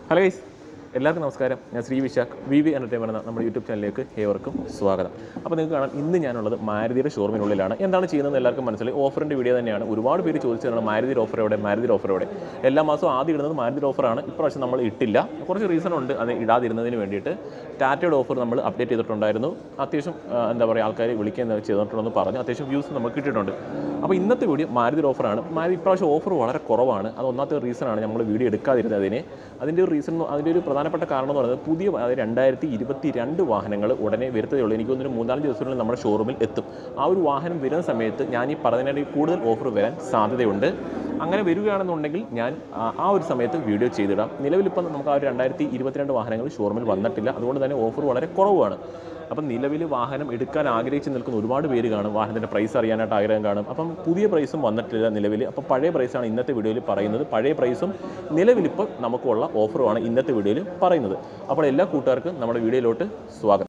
hello guys എല്ലാവർക്കും നമസ്കാരം ഞാൻ Sree Vishakh V V entertainment എന്ന നമ്മുടെ യൂട്യൂബ് ചാനലിലേക്ക് ഏവർക്കും സ്വാഗതം അപ്പോൾ നിങ്ങൾക്ക് കാണാം ഇന്ന് ഞാനുള്ളത് മാരുതിയുടെ ഷോറൂമിനുള്ളിലാണ് എന്താണ് ചെയ്യുന്നത് എല്ലാവർക്കും മനസ്സിലായി ഓഫറിൻ്റെ വീഡിയോ തന്നെയാണ് ഒരുപാട് പേര് ചോദിച്ചതാണ് മാരുതിയുടെ ഓഫർ എവിടെ മാരുതിയുടെ ഓഫർ എവിടെ എല്ലാ മാസവും ആദ്യം ഇടുന്നത് മാരുതിയുടെ ഓഫറാണ് ഇപ്രാവശ്യം നമ്മൾ ഇട്ടില്ല കുറച്ച് റീസൺ ഉണ്ട് അത് ഇടാതിരുന്നതിന് വേണ്ടിയിട്ട് ടാറ്റയുടെ ഓഫർ നമ്മൾ അപ്ഡേറ്റ് ചെയ്തിട്ടുണ്ടായിരുന്നു അത്യാവശ്യം ആ, എന്താ പറയുക ആൾക്കാർ വിളിക്കാൻ ചെയ്തിട്ടുണ്ടെന്ന് പറഞ്ഞു അത്യാവശ്യം വ്യൂസ് നമുക്ക് കിട്ടിയിട്ടുണ്ട് അപ്പോൾ ഇന്നത്തെ വീഡിയോ മാരുതിയുടെ ഓഫറാണ് മാരുതി ഇപ്രാവശ്യം ഓഫർ വളരെ കുറവാണ് അത് ഒന്നാമത്തെ റീസണാണ് നമ്മൾ വീഡിയോ എടുക്കാതിരുന്നതിന് അതിൻ്റെ ഒരു റീസൺ അതിൻ്റെ ഒരു പ്രധാനപ്പെട്ട കാരണം എന്ന് പറയുന്നത് പുതിയ അതായത് രണ്ടായിരത്തി ഇരുപത്തി രണ്ട് വാഹനങ്ങൾ ഉടനെ വരുത്തതേ ഉള്ളൂ എനിക്ക് തോന്നുന്നു ഒരു മൂന്നാലഞ്ച് ദിവസത്തിനുള്ളിൽ നമ്മുടെ ഷോറൂമിൽ എത്തും ആ ഒരു വാഹനം വരുന്ന സമയത്ത് ഞാൻ ഈ പറഞ്ഞതിനേക്കാൾ കൂടുതൽ ഓഫർ വരാൻ സാധ്യതയുണ്ട് അങ്ങനെ വരികയാണെന്നുണ്ടെങ്കിൽ ഞാൻ ആ- ആ ഒരു സമയത്ത് വീഡിയോ ചെയ്തിടാം നിലവിലിപ്പം നമുക്ക് ആ ഒരു രണ്ടായിരത്തി ഇരുപത്തിരണ്ട് വാഹനങ്ങൾ ഷോറൂമിൽ വന്നിട്ടില്ല അതുകൊണ്ട് തന്നെ ഓഫർ വളരെ കുറവാണ് അപ്പം നിലവിൽ വാഹനം എടുക്കാൻ ആഗ്രഹിച്ച് നിൽക്കുന്ന ഒരുപാട് പേര് കാണും വാഹനത്തിൻ്റെ പ്രൈസ് അറിയാനായിട്ട് ആഗ്രഹം കാണും അപ്പം പുതിയ പ്രൈസും വന്നിട്ടില്ല നിലവിൽ അപ്പം പഴയ പ്രൈസാണ് ഇന്നത്തെ വീഡിയോയിൽ പറയുന്നത് പഴയ പ്രൈസും നിലവിലിപ്പോൾ നമുക്കുള്ള ഓഫറുമാണ് ഇന്നത്തെ വീഡിയോയിൽ പറയുന്നത് അപ്പോൾ എല്ലാ കൂട്ടുകാർക്കും നമ്മുടെ വീഡിയോയിലോട്ട് സ്വാഗതം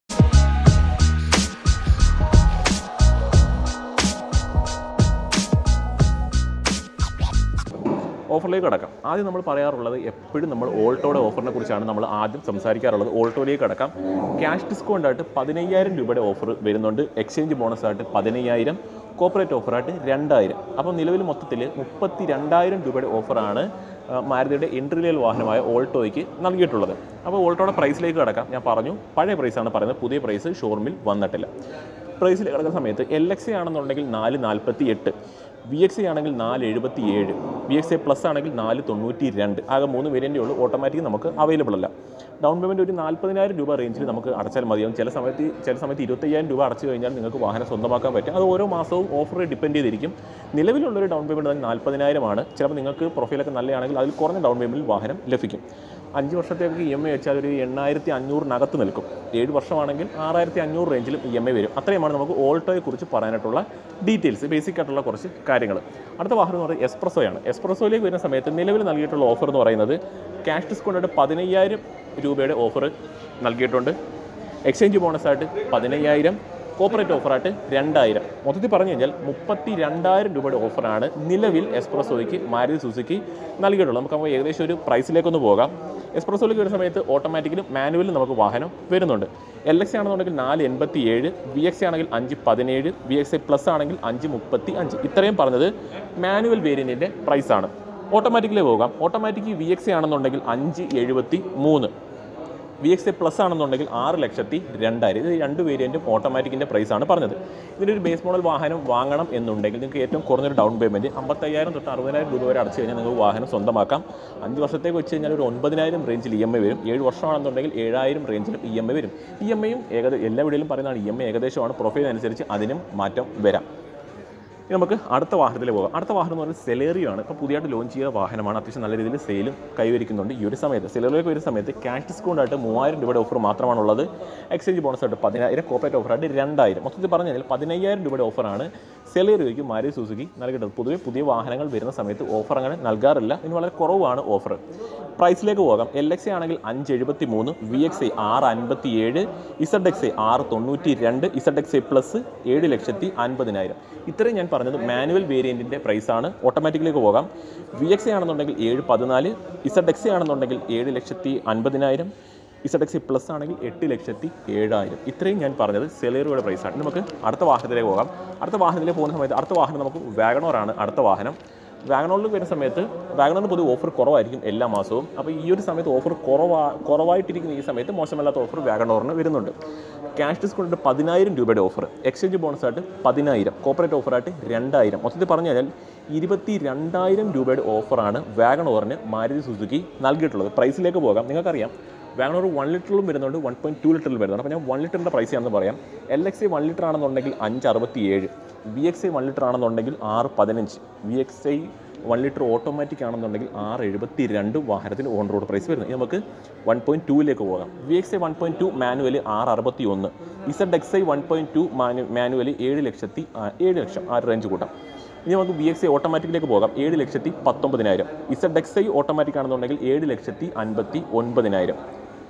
ഓഫറിലേക്ക് കടക്കാം ആദ്യം നമ്മൾ പറയാറുള്ളത് എപ്പോഴും നമ്മൾ ഓൾട്ടോയുടെ ഓഫറിനെ കുറിച്ചാണ് നമ്മൾ ആദ്യം സംസാരിക്കാറുള്ളത് ഓൾട്ടോയിലേക്ക് കടക്കാം ക്യാഷ് ഡിസ്കൗണ്ട് ആയിട്ട് പതിനയ്യായിരം രൂപയുടെ ഓഫർ വരുന്നുണ്ട് എക്സ്ചേഞ്ച് ബോണസ് ആയിട്ട് പതിനയ്യായിരം കോപ്പറേറ്റ് ഓഫറായിട്ട് രണ്ടായിരം അപ്പോൾ നിലവിൽ മൊത്തത്തിൽ മുപ്പത്തി രണ്ടായിരം രൂപയുടെ ഓഫറാണ് ആ, മാരുതിയുടെ എൻട്രി ലെവൽ വാഹനമായ ഓൾട്ടോയ്ക്ക് നൽകിയിട്ടുള്ളത് അപ്പോൾ ഓൾട്ടോയുടെ പ്രൈസിലേക്ക് കടക്കാം ഞാൻ പറഞ്ഞു പഴയ പ്രൈസാണ് പറയുന്നത് പുതിയ പ്രൈസ് ഷോറൂമിൽ വന്നിട്ടില്ല പ്രൈസിൽ കിടക്കുന്ന സമയത്ത് എൽ എക്സ് ആണെന്നുണ്ടെങ്കിൽ നാല് നാൽപ്പത്തി എട്ട് വി എക്സ് ആണെങ്കിൽ നാല് എഴുപത്തി ഏഴ് വി എക്സ് എ പ്ലസ് ആണെങ്കിൽ നാല് തൊണ്ണൂറ്റി രണ്ട് ആകെ മൂന്ന് വേരിയൻ്റേ ഉള്ളൂ ഓട്ടോമാറ്റിക് നമുക്ക് അവൈലബിൾ അല്ല ഡൗൺ പേയ്മെൻറ്റ് ഒരു നാൽപ്പതിനായിരം രൂപ റേഞ്ചിൽ നമുക്ക് അടച്ചാൽ മതിയാവും ചില സമയത്ത് ചില സമയത്ത് ഇരുപത്തയ്യായിരം രൂപ അടച്ചു കഴിഞ്ഞാൽ നിങ്ങൾക്ക് വാഹനം സ്വന്തമാക്കാൻ പറ്റും അത് ഓരോ മാസവും ഓഫർ ഡിപ്പെൻഡ് ചെയ്തിരിക്കും നിലവിലുള്ളൊരു ഡൗൺ പേയ്മെൻറ്റ് നാൽപ്പതിനായിരമാണ് ചിലപ്പോൾ നിങ്ങൾക്ക് പ്രൊഫൈലൊക്കെ നല്ലതാണെങ്കിൽ അതിൽ കുറഞ്ഞ ഡൗൺ പേയ്മെൻറ്റിൽ വാഹനം ലഭിക്കും അഞ്ച് വർഷത്തേക്ക് ഇ എം ഐ വെച്ചാൽ ഒരു എണ്ണായിരത്തി അഞ്ഞൂറിനകത്ത് നിൽക്കും ഏഴ് വർഷമാണെങ്കിൽ ആറായിരത്തി അഞ്ഞൂറ് റേഞ്ചിലും ഇ എം ഐ വരും അത്രയുമാണ് നമുക്ക് ഓൾട്ടോയെ കുറിച്ച് പറയാനായിട്ടുള്ള ഡീറ്റെയിൽസ് ബേസിക് ആയിട്ടുള്ള കുറച്ച് കാര്യങ്ങൾ അടുത്ത വാഹനം എന്ന് പറയുന്നത് എക്സ്പ്രസോയാണ് എക്സ്പ്രസോയിലേക്ക് വരുന്ന സമയത്ത് നിലവിൽ നൽകിയിട്ടുള്ള ഓഫർ എന്ന് പറയുന്നത് ക്യാഷ് ഡിസ്കൗണ്ട് പതിനയ്യായിരം രൂപയുടെ ഓഫർ നൽകിയിട്ടുണ്ട് എക്സ്ചേഞ്ച് ബോണസായിട്ട് പതിനയ്യായിരം കോപ്പറേറ്റ് ഓഫറായിട്ട് രണ്ടായിരം മൊത്തത്തിൽ പറഞ്ഞു കഴിഞ്ഞാൽ മുപ്പത്തി രണ്ടായിരം രൂപയുടെ ഓഫറാണ് നിലവിൽ എക്സ്പ്രസോയ്ക്ക് മാരുതി സുസുക്കി നൽകിയിട്ടുള്ളത് നമുക്ക് അപ്പോൾ ഏകദേശം ഒരു പ്രൈസിലേക്കൊന്ന് പോകാം എക്സ്പ്രസോയിലേക്ക് വരുന്ന സമയത്ത് ഓട്ടോമാറ്റിക്കലും മാനുവലും നമുക്ക് വാഹനം വരുന്നുണ്ട് എൽ എക്സ് ആണെന്നുണ്ടെങ്കിൽ നാല് എൺപത്തി ഏഴ് വി എക്സ് ആണെങ്കിൽ അഞ്ച് പതിനേഴ് വി എക്സ് ഐ പ്ലസ് ആണെങ്കിൽ അഞ്ച് മുപ്പത്തി അഞ്ച് ഇത്രയും പറഞ്ഞത് മാനുവൽ വേരിയൻറ്റിൻ്റെ പ്രൈസാണ് ഓട്ടോമാറ്റിക്കിലേക്ക് പോകാം ഓട്ടോമാറ്റിക് വി എക്സ് ആണെന്നുണ്ടെങ്കിൽ അഞ്ച് എഴുപത്തി മൂന്ന് വി എക്സ് എ പ്ലസ് ആണെന്നുണ്ടെങ്കിൽ ആറ് ലക്ഷത്തി രണ്ടായിരം ഇത് രണ്ട് വേരിയൻറ്റും ഓട്ടോമാറ്റിക്കിൻ്റെ പ്രൈസാണ് പറഞ്ഞത് ഇതിൻ്റെ ഒരു ബേസ് മോഡൽ വാഹനം വാങ്ങണം എന്നുണ്ടെങ്കിൽ നിങ്ങൾക്ക് ഏറ്റവും കുറഞ്ഞൊരു ഡൗൺ പേയ്മെൻറ്റ് അമ്പത്തയ്യായിരം തൊട്ട് അറുപതിനായിരം രൂപ വരെ അടച്ചു കഴിഞ്ഞാൽ നിങ്ങൾക്ക് വാഹനം സ്വന്തമാക്കാം അഞ്ച് വർഷത്തേക്ക് വെച്ച് കഴിഞ്ഞാൽ ഒരു ഒൻപതിനായിരം റേഞ്ചിൽ ഇ എം ഐ വരും ഏഴ് വർഷമാണെന്നുണ്ടെങ്കിൽ ഏഴായിരം റേഞ്ചിലും ഇ എം ഐ വരും ഇ എം ഐയും ഏകദേശം എല്ലാ വീഡിയോയിലും പറയുന്നതാണ് ഇ എം ഐ ഏകദേശമാണ് പ്രൊഫൈൽ അനുസരിച്ച് അതിനും മാറ്റം വരാം ഇനി നമുക്ക് അടുത്ത വാഹനത്തിലേക്ക് പോകാം അടുത്ത വാഹനം എന്ന് പറയുന്നത് സെലേറിയോ ആണ് ഇപ്പോൾ പുതിയതായിട്ട് ലോഞ്ച് ചെയ്ത വാഹനമാണ് അത്യാവശ്യം നല്ല രീതിയിൽ സെയിലും കൈവരിക്കുന്നുണ്ട് ഈ ഒരു സമയത്ത് സെലേറിയോക്ക് വരുന്ന സമയത്ത് ക്യാഷ് ഡിസ്കൗണ്ട് ആയിട്ട് മൂവായിരം രൂപയുടെ ഓഫർ മാത്രമാണുള്ളത് എക്സ്ചേഞ്ച് ബോണസ് ആയിട്ട് പതിനായിരം കോപ്പറേറ്റ് ഓഫറായിട്ട് രണ്ടായിരം മൊത്തത്തിൽ പറഞ്ഞു കഴിഞ്ഞാൽ പതിനയ്യായിരം രൂപയുടെ ഓഫറാണ് സെലേറിയോയ്ക്ക് മാരുതി സുസുക്കി നൽകിയിട്ടത് പൊതുവേ പുതിയ വാഹനങ്ങൾ വരുന്ന സമയത്ത് ഓഫർ അങ്ങനെ നൽകാറില്ല ഇതിന് വളരെ കുറവാണ് ഓഫർ പ്രൈസിലേക്ക് പോകാം എൽ എക്സ് ആണെങ്കിൽ അഞ്ച് എഴുപത്തി മൂന്ന് വി എക്സ് ഐ ആറ് അൻപത്തി ഏഴ് ഇസഡ് എക്സ് ഐ ആറ് തൊണ്ണൂറ്റി രണ്ട് ഇസഡ് എക്സ് ഐ പ്ലസ് ഏഴ് ലക്ഷത്തി അൻപതിനായിരം ഇത്രയും ഞാൻ പറഞ്ഞത് മാനുവൽ വേരിയൻറ്റിൻ്റെ പ്രൈസാണ് ഓട്ടോമാറ്റിക്കിലേക്ക് പോകാം വി എക്സ് ഐ ആണെന്നുണ്ടെങ്കിൽ ഏഴ് പതിനാല് ഇസഡ് എക്സ് ഐ ആണെന്നുണ്ടെങ്കിൽ ഏഴ് ലക്ഷത്തി അൻപതിനായിരം ഇസഡ് എക്സ് പ്ലസ് ആണെങ്കിൽ എട്ട് ലക്ഷത്തി ഏഴായിരം ഇത്രയും ഞാൻ പറഞ്ഞത് സെലേറിയുടെ പ്രൈസാണ് ഇനി നമുക്ക് അടുത്ത വാഹനത്തിലേക്ക് പോകാം അടുത്ത വാഹനത്തിലേക്ക് പോകുന്ന സമയത്ത് അടുത്ത വാഹനം നമുക്ക് വാഗണോറാണ് അടുത്ത വാഹനം വാഗണോറിൽ വരുന്ന സമയത്ത് വാഗണോറിന് പൊതുവെ ഓഫർ കുറവായിരിക്കും എല്ലാ മാസവും അപ്പോൾ ഈ ഒരു സമയത്ത് ഓഫർ കുറവാ കുറവായിട്ടിരിക്കുന്ന ഈ സമയത്ത് മോശമല്ലാത്ത ഓഫർ വാഗണോറിന് വരുന്നുണ്ട് ക്യാഷ് ഡിസ്കൗണ്ട് പതിനായിരം രൂപയുടെ ഓഫർ എക്സ്ചേഞ്ച് ബോണസ് ആയിട്ട് പതിനായിരം കോപ്പറേറ്റ് ഓഫറായിട്ട് രണ്ടായിരം മൊത്തത്തിൽ പറഞ്ഞു കഴിഞ്ഞാൽ ഇരുപത്തി രണ്ടായിരം രൂപയുടെ ഓഫറാണ് വാഗണോറിന് മാരുതി സുസുക്കി നൽകിയിട്ടുള്ളത് പ്രൈസിലേക്ക് പോകാം നിങ്ങൾക്കറിയാം വാഗണോർ വൺ ലിറ്ററിലും വരുന്നുണ്ട് വൺ പോയിൻറ്റ് ടു ലിറ്ററിലും വരുന്നുണ്ട് അപ്പോൾ ഞാൻ വൺ ലിറ്ററിൻ്റെ പ്രൈസ് ആണെന്ന് പറയാം L X I one litre ആണെന്നുണ്ടെങ്കിൽ അഞ്ച് അറുപത്തി ഏഴ് V X I one litre ആണെന്നുണ്ടെങ്കിൽ ആറ് പതിനഞ്ച് V X I one litre automatic ആണെന്നുണ്ടെങ്കിൽ ആറ് എഴുപത്തി രണ്ട് വാഹനത്തിന് ഓൺ റോഡ് പ്രൈസ് വരുന്നത് ഇനി നമുക്ക് വൺ പോയിൻറ്റ് ടൂവിലേക്ക് പോകാം V X I one point two manual ആറ് അറുപത്തി ഒന്ന് Z X I one point two manual manual ഏഴ് ലക്ഷത്തി ആ, ഏഴ് ലക്ഷം ആ റേഞ്ച് കൂട്ടാം ഇനി നമുക്ക് ബി എക്സ് ഐ ഓട്ടോമാറ്റിക്കിലേക്ക് പോകാം ഏഴ് ലക്ഷത്തി പത്തൊമ്പതിനായിരം ഇസഡ് എക്സ് ഐ ഓട്ടോമാറ്റിക് ആണെന്നുണ്ടെങ്കിൽ ഏഴ് ലക്ഷത്തി അൻപത്തി ഒൻപതിനായിരം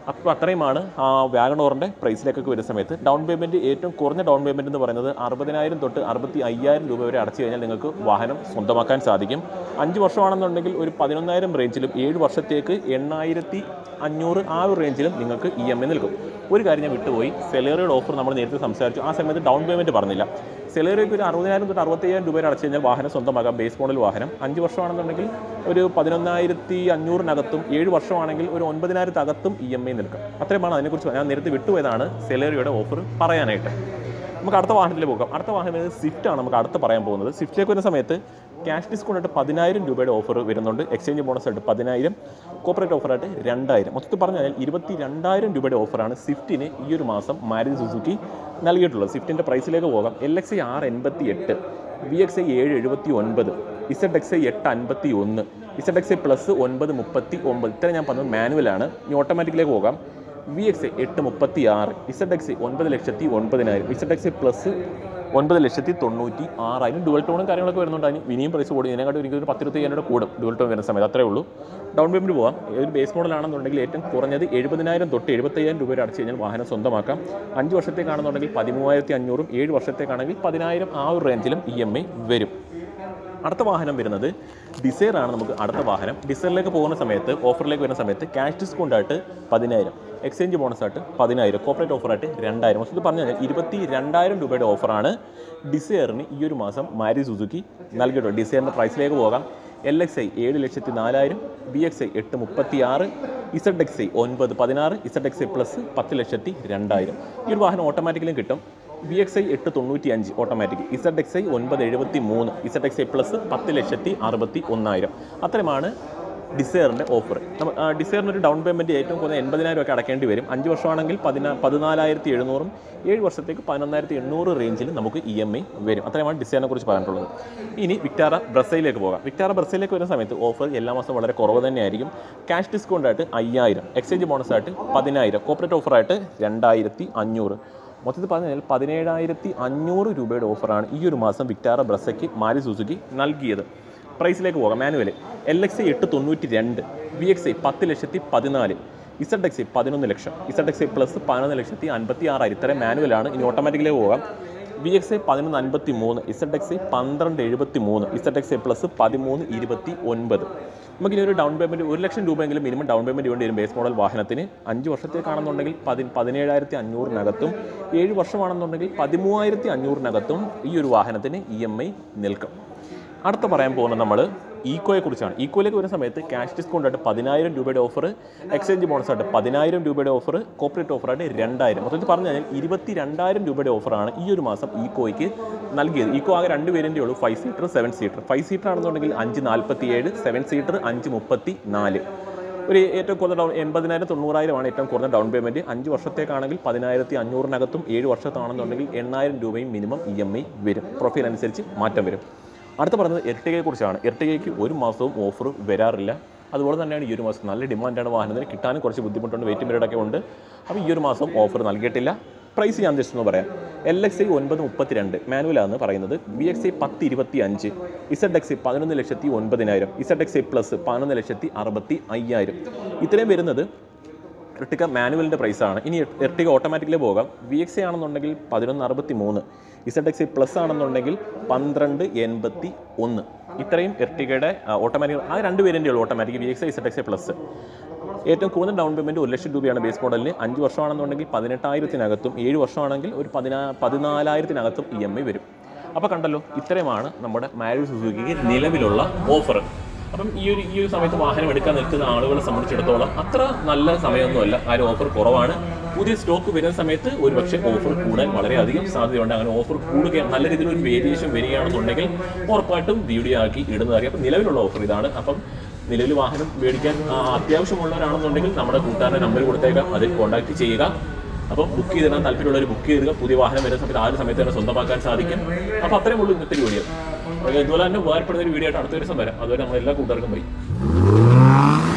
അപ്പോൾ അത്രയുമാണ് ആ വാഗണോറിൻ്റെ പ്രൈസിലേക്കൊക്കെ വരുന്ന സമയത്ത് ഡൗൺ പേയ്മെൻറ്റ് ഏറ്റവും കുറഞ്ഞ ഡൗൺ പേയ്മെൻറ്റ് എന്ന് പറയുന്നത് അറുപതിനായിരം തൊട്ട് അറുപത്തി അയ്യായിരം രൂപ വരെ അടച്ചു കഴിഞ്ഞാൽ നിങ്ങൾക്ക് വാഹനം സ്വന്തമാക്കാൻ സാധിക്കും അഞ്ച് വർഷമാണെന്നുണ്ടെങ്കിൽ ഒരു പതിനൊന്നായിരം റേഞ്ചിലും ഏഴ് വർഷത്തേക്ക് എണ്ണായിരത്തി അഞ്ഞൂറ് ആ ഒരു റേഞ്ചിലും നിങ്ങൾക്ക് ഇ എം ഐ നൽകും ഒരു കാര്യം ഞാൻ വിട്ടുപോയി സെലറിയുടെ ഓഫർ നമ്മൾ നേരത്തെ സംസാരിച്ചു ആ സമയത്ത് ഡൗൺ പേയ്മെൻറ്റ് പറഞ്ഞില്ല സെലറിക്ക് ഒരു അറുപതിനായിരം തൊട്ട് അറുപത്തയ്യായിരം രൂപ വരെ അടച്ചു കഴിഞ്ഞാൽ വാഹനം സ്വന്തമാക്കാം ബേസ് മോഡൽ വാഹനം അഞ്ച് വർഷമാണെന്നുണ്ടെങ്കിൽ ഒരു പതിനൊന്നായിരത്തി അഞ്ഞൂറിനകത്തും ഏഴ് വർഷമാണെങ്കിൽ ഒരു ഒൻപതിനായിരത്തകത്തും ഇ എം ഐ നിൽക്കും അത്രയുമാണ് അതിനെക്കുറിച്ച് ഞാൻ നേരത്തെ വിട്ടുപോയതാണ് സെലറിയുടെ ഓഫർ പറയാനായിട്ട് നമുക്ക് അടുത്ത വാഹനത്തിൽ പോകാം അടുത്ത വാഹനം വരുന്നത് സ്വിഫ്റ്റ് ആണ് നമുക്ക് അടുത്ത് പറയാൻ പോകുന്നത് സ്വിഫ്റ്റിലേക്ക് വരുന്ന സമയത്ത് ക്യാഷ് ഡിസ്കൗണ്ട് ആയിട്ട് പതിനായിരം രൂപയുടെ ഓഫർ വരുന്നുണ്ട് എക്സ്ചേഞ്ച് ബോണസ് ആയിട്ട് പതിനായിരം കോപ്പറേറ്റ് ഓഫറായിട്ട് രണ്ടായിരം മൊത്തത്തിൽ പറഞ്ഞാൽ ഇരുപത്തി രണ്ടായിരം രൂപയുടെ ഓഫറാണ് സ്വിഫ്റ്റിന് ഈ ഒരു മാസം മാരുതി സുസുക്കി നൽകിയിട്ടുള്ളത് സ്വിഫ്റ്റിൻ്റെ പ്രൈസിലേക്ക് പോകാം എൽ എക്സ് ഐ ആറ് എൺപത്തി എട്ട് വി എക്സ് ഐ ഏഴ് എഴുപത്തി ഒൻപത് ഇസഡ് എക്സ് ഐ എട്ട് അൻപത്തി ഒന്ന് ഇസഡ് എക്സ് ഐ പ്ലസ് ഒൻപത് മുപ്പത്തി ഒമ്പത് ഇത്ര ഞാൻ പറഞ്ഞത് മാനുവലാണ് ഇനി ഓട്ടോമാറ്റിക്കിലേക്ക് പോകാം വി എക്സ് എട്ട് മുപ്പത്തി ആറ് ഇസഡ് എക്സ് ഒൻപത് ലക്ഷത്തി ഒൻപതിനായിരം ഇസഡ് എക്സ് പ്ലസ് ഒൻപത് ലക്ഷത്തി തൊണ്ണൂറ്റി ആറായിരം ഡുവൽ ടോണും കാര്യങ്ങളൊക്കെ വരുന്നുണ്ട് അതിന് ഇനിയും പ്രൈസ് കൂടും ഇതിനെക്കാട്ടും എനിക്ക് ഒരു പത്തിരുപത്തി അയ്യായിരം കൂടും ഡുവൽ ടോൺ വരുന്ന സമയത്ത് അത്രേ ഉള്ളൂ ഡൗൺ പേയ്മെൻറ്റ് പോകാം ഒരു ബേസ് മോഡലാണെന്നുണ്ടെങ്കിൽ ഏറ്റവും കുറഞ്ഞത് എഴുപതിനായിരം തൊട്ട് എഴുപത്തയ്യായിരം രൂപ വരെ അടച്ചു കഴിഞ്ഞാൽ വാഹനം സ്വന്തമാക്കാം അഞ്ച് വർഷത്തേക്കാണെന്നുണ്ടെങ്കിൽ പതിമൂവായിരത്തി അഞ്ഞൂറും ഏഴ് വർഷത്തേക്കാണെങ്കിൽ പതിനായിരം ആ ഒരു റേഞ്ചിലും ഇ എം ഐ വരും അടുത്ത വാഹനം വരുന്നത് ഡിസൈർ ആണ് നമുക്ക് അടുത്ത വാഹനം ഡിസൈറിലേക്ക് പോകുന്ന സമയത്ത് ഓഫറിലേക്ക് വരുന്ന സമയത്ത് ക്യാഷ് ഡിസ്കൗണ്ട് ആയിട്ട് പതിനായിരം എക്സ്ചേഞ്ച് ബോണസ് ആയിട്ട് പതിനായിരം കോപ്പറേറ്റ് ഓഫറായിട്ട് രണ്ടായിരം മൊത്തത്തിൽ പറഞ്ഞു കഴിഞ്ഞാൽ ഇരുപത്തി രണ്ടായിരം രൂപയുടെ ഓഫറാണ് ഡിസൈറിന് ഈ ഒരു മാസം മാരി സുസുക്കി നൽകിയിട്ടുള്ളത് ഡിസൈറിൻ്റെ പ്രൈസിലേക്ക് പോകാം എൽ എക്സ് ഐ ഏഴ് ലക്ഷത്തി നാലായിരം ബി എക്സ് ഐ എട്ട് മുപ്പത്തി ആറ് ഇസഡ് എക്സ് ഐ ഒൻപത് പതിനാറ് ഇസഡ് എക്സ് ഐ പ്ലസ് പത്ത് ലക്ഷത്തി രണ്ടായിരം ഈ ഒരു വാഹനം ഓട്ടോമാറ്റിക്കലും കിട്ടും വി എക്സ് ഐ എട്ട് തൊണ്ണൂറ്റി അഞ്ച് ഓട്ടോമാറ്റിക് ഇസഡ് എക്സ് ഐ ഒൻപത് എഴുപത്തി മൂന്ന് ഇസഡ് എക്സ് ഐ പ്ലസ് പത്ത് ലക്ഷത്തി അറുപത്തി ഒന്നായിരം അത്രയുമാണ് ഡിസയറിൻ്റെ ഓഫർ ഡിസയറിന് ഒരു ഡൗൺ പേയ്മെൻറ്റ് ഏറ്റവും കുറഞ്ഞ എൺപതിനായിരം ഒക്കെ അടക്കേണ്ടി വരും അഞ്ച് വർഷമാണെങ്കിൽ പതിനാ പതിനാലായിരത്തി എഴുന്നൂറും ഏഴ് വർഷത്തേക്ക് പതിനൊന്നായിരത്തി എണ്ണൂറ് റേഞ്ചിൽ നമുക്ക് ഇ എം ഐ വരും അത്രയുമാണ് ഡിസൈറിനെ കുറിച്ച് പറഞ്ഞിട്ടുള്ളത് ഇനി വിക്ടാറ ബ്രസയിലേക്ക് പോകാം വിക്ടാറ ബ്രസയിലേക്ക് വരുന്ന സമയത്ത് ഓഫർ എല്ലാ മാസവും വളരെ കുറവ് തന്നെയായിരിക്കും ക്യാഷ് ഡിസ്കൗണ്ട് ആയിട്ട് അയ്യായിരം എക്സ്ചേഞ്ച് ബോണസ് ആയിട്ട് പതിനായിരം കോപ്പറേറ്റ് ഓഫറായിട്ട് രണ്ടായിരത്തി അഞ്ഞൂറ് മൊത്തത്തിൽ പറഞ്ഞാൽ പതിനേഴായിരത്തി അഞ്ഞൂറ് രൂപയുടെ ഓഫറാണ് ഈ ഒരു മാസം വിക്ടാറ ബ്രസയ്ക്ക് മാരി സുസുക്കി നൽകിയത് പ്രൈസിലേക്ക് പോകാം മാനുവൽ എൽ എക്സ് ഐ എട്ട് തൊണ്ണൂറ്റി രണ്ട് വി എക്സ് ഐ പത്ത് ലക്ഷത്തി പതിനാല് ഇസഡ് എക്സ് ഐ പതിനൊന്ന് lakh Z X I plus പതിനൊന്ന് ലക്ഷത്തി അൻപത്തി ആറായിരം ഇത്രയും മാനുവലാണ് ഇനി ഓട്ടോമാറ്റിക്കിലേക്ക് പോകാം വി എക്സ് ഐ പതിനൊന്ന് അൻപത്തി മൂന്ന് ഇസഡ് എക്സ് ഐ പന്ത്രണ്ട് എഴുപത്തി മൂന്ന് ഇസഡ് എക്സ് ഐ പ്ലസ് പതിമൂന്ന് ഇരുപത്തി ഒൻപത് നമുക്കിനി ഒരു ഡൗൺ പേയ്മെൻറ്റ് ഒരു ലക്ഷം രൂപയെങ്കിലും മിനിമം ഡൗൺ പേയ്മെൻറ്റ് വേണ്ടി വരും ബേസ് മോഡൽ വാഹനത്തിന് അഞ്ച് വർഷത്തേക്കാണെന്നുണ്ടെങ്കിൽ പതി പതിനേഴായിരത്തി അഞ്ഞൂറിനകത്തും ഏഴ് വർഷമാണെന്നുണ്ടെങ്കിൽ പതിമൂവായിരത്തി അഞ്ഞൂറിനകത്തും ഈ ഒരു വാഹനത്തിന് ഇ എം ഐ നിൽക്കും അടുത്ത പറയാൻ പോകുന്നത് നമ്മൾ ഈക്കോയെ കുറിച്ചാണ് ഈക്കോയിലേക്ക് വരുന്ന സമയത്ത് ക്യാഷ് ഡിസ്കൗണ്ട് ആയിട്ട് പതിനായിരം രൂപയുടെ ഓഫർ എക്സ്ചേഞ്ച് ബോണസ് ആയിട്ട് പതിനായിരം രൂപയുടെ ഓഫർ കോപ്പറേറ്റ് ഓഫറായിട്ട് രണ്ടായിരം മൊത്തത്തിൽ പറഞ്ഞു കഴിഞ്ഞാൽ ഇരുപത്തി രണ്ടായിരം രൂപയുടെ ഓഫറാണ് ഈ ഒരു മാസം ഈക്കോയ്ക്ക് നൽകിയത് ഈക്കോ ആകെ രണ്ട് വേരിയൻ്റേ ഉള്ളൂ five seater seven seater five seater ആണെന്നുണ്ടെങ്കിൽ അഞ്ച് നാൽപ്പത്തി ഏഴ് സെവൻ സീറ്റർ അഞ്ച് മുപ്പത്തി നാല് ഒരു ഏറ്റവും കുറഞ്ഞ ഡൗൺ എൺപതിനായിരം തൊണ്ണൂറായിരമാണ് ഏറ്റവും കുറഞ്ഞ ഡൗൺ പേയ്മെൻറ്റ് അഞ്ച് വർഷത്തേക്കാണെങ്കിൽ പതിനായിരത്തി അഞ്ഞൂറിനകത്തും ഏഴ് വർഷത്താണെന്നുണ്ടെങ്കിൽ എണ്ണായിരം രൂപയും മിനിമം ഇ എം ഐ വരും പ്രൊഫൈൽ അനുസരിച്ച് മാറ്റം വരും അടുത്ത പറയുന്നത് എർട്ടിഗയെ കുറിച്ചാണ് എർട്ടിഗയ്ക്ക് ഒരു മാസവും ഓഫർ വരാറില്ല അതുപോലെ തന്നെയാണ് ഈ ഒരു മാസം നല്ല ഡിമാൻഡാണ് വാഹനത്തിന് കിട്ടാനും കുറച്ച് ബുദ്ധിമുട്ടുണ്ട് വെയിറ്റ് പീരീഡ് ഒക്കെ ഉണ്ട് അപ്പോൾ ഈ ഒരു മാസം ഓഫർ നൽകിയിട്ടില്ല പ്രൈസ് ഞാൻ ജസ്റ്റ് ഒന്ന് പറയാം എൽ എക്സ് ഐ ഒൻപത് മുപ്പത്തിരണ്ട് മാനുവലാണെന്ന് പറയുന്നത് ബി എക്സ് ഐ പത്ത് ഇരുപത്തി അഞ്ച് ഇസഡ് എക്സ് ഐ പതിനൊന്ന് ലക്ഷത്തി ഒൻപതിനായിരം ഇസഡ് എക്സ് ഐ പ്ലസ് പതിനൊന്ന് ലക്ഷത്തി അറുപത്തി അയ്യായിരം ഇത്രയും വരുന്നത് എർട്ടിക മാനുവലിൻ്റെ പ്രൈസാണ് ഇനി എർട്ടിക ഓട്ടോമാറ്റിക്കലി പോകാം വി എക്സ് ഐ ആണെന്നുണ്ടെങ്കിൽ പതിനൊന്ന് അറുപത്തി മൂന്ന് ഇസഡ് എക്സ് ഐ പ്ലസ് ആണെന്നുണ്ടെങ്കിൽ പന്ത്രണ്ട് എൺപത്തി ഒന്ന് ഇത്രയും എർട്ടികയുടെ ഓട്ടോമാറ്റിക് ആ രണ്ട് വേരിയൻ്റേ ഉള്ളൂ automatic V X I Z X I plus ഏറ്റവും കൂടുതൽ ഡൗൺ പേയ്മെൻറ്റ് ഒരു ലക്ഷം രൂപയാണ് ബേസ് മോഡലിന് അഞ്ച് വർഷമാണെന്നുണ്ടെങ്കിൽ പതിനെട്ടായിരത്തിനകത്തും ഏഴ് വർഷമാണെങ്കിൽ ഒരു പതിനാ പതിനാലായിരത്തിനകത്തും ഇ എം ഐ വരും അപ്പോൾ കണ്ടല്ലോ ഇത്രയുമാണ് നമ്മുടെ മാരുതി സുസുക്കിക്ക് നിലവിലുള്ള ഓഫർ അപ്പം ഈ ഒരു ഈ ഒരു സമയത്ത് വാഹനം എടുക്കാൻ നിൽക്കുന്ന ആളുകളെ സംബന്ധിച്ചിടത്തോളം അത്ര നല്ല സമയമൊന്നുമല്ല ആ ഒരു ഓഫർ കുറവാണ് പുതിയ സ്റ്റോക്ക് വരുന്ന സമയത്ത് ഒരു പക്ഷേ ഓഫർ കൂടാൻ വളരെയധികം സാധ്യതയുണ്ട് അങ്ങനെ ഓഫർ കൂടുകയും നല്ല രീതിയിൽ ഒരു വേരിയേഷൻ വരികയാണെന്നുണ്ടെങ്കിൽ ഉറപ്പായിട്ടും വീഡിയോ ആക്കി ഇടുന്നതായിരിക്കും അപ്പം നിലവിലുള്ള ഓഫർ ഇതാണ് അപ്പം നിലവിൽ വാഹനം മേടിക്കാൻ ആ, അത്യാവശ്യമുള്ളവരാണെന്നുണ്ടെങ്കിൽ നമ്മുടെ കൂട്ടുകാരുടെ നമ്പർ കൊടുത്തേക്കാം അതിൽ കോൺടാക്ട് ചെയ്യുക അപ്പം ബുക്ക് ചെയ്തിടാൻ താല്പര്യമുള്ളവർ ബുക്ക് ചെയ്തുക പുതിയ വാഹനം വരുന്ന സമയത്ത് ആ ഒരു സമയത്ത് തന്നെ സ്വന്തമാക്കാൻ സാധിക്കും അപ്പോൾ അത്രയും ഉള്ളൂ ഇന്നത്തെ ഒരു വീഡിയോ ഇതുപോലെ തന്നെ ഉപകാരപ്പെടുന്ന ഒരു വീഡിയോ ആയിട്ട് അടുത്ത ദിവസം വരാം അതുവരെ നമ്മൾ എല്ലാ കൂട്ടുകാർക്കും പോയി